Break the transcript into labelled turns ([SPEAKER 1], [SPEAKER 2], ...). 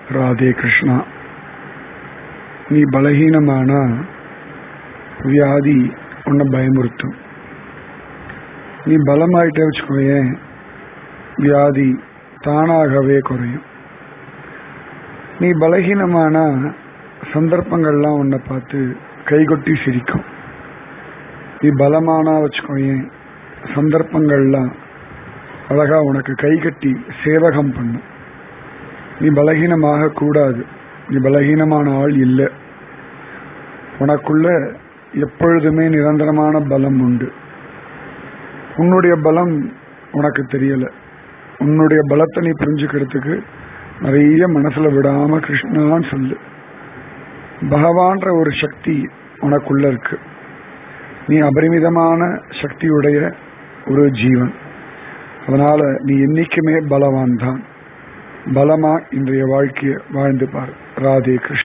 [SPEAKER 1] ராதே கிருஷ்ணா நீ பலகீனமானா வியாதி உன்னை பயமுறுத்தும் நீ பலமாயிட்டே வச்சுக்கோயேன் வியாதி தானாகவே குறையும் நீ பலகீனமானா சந்தர்ப்பங்கள்லாம் உன்னை பார்த்து கைகொட்டி சிரிக்கும் நீ பலமானா வச்சுக்கோயேன் சந்தர்ப்பங்கள்லாம் அழகா உனக்கு கைகட்டி சேவகம் பண்ணும் நீ பலகீனமாக கூடாது நீ பலகீனமான ஆள் இல்லை உனக்குள்ள எப்பொழுதுமே நிரந்தரமான பலம் உண்டு உன்னுடைய பலம் உனக்கு தெரியல உன்னுடைய பலத்தை நீ புரிஞ்சுக்கிறதுக்கு நிறைய மனசுல விடாம கிருஷ்ணான்னு சொல்லு பகவான்ற ஒரு சக்தி உனக்குள்ள இருக்கு நீ அபரிமிதமான சக்தியுடைய ஒரு ஜீவன் அதனால நீ என்னைக்குமே பலவான் தான் பலமா இன்றைய வாழ்க்கையை வாழ்ந்து பார் ராதே கிருஷ்ண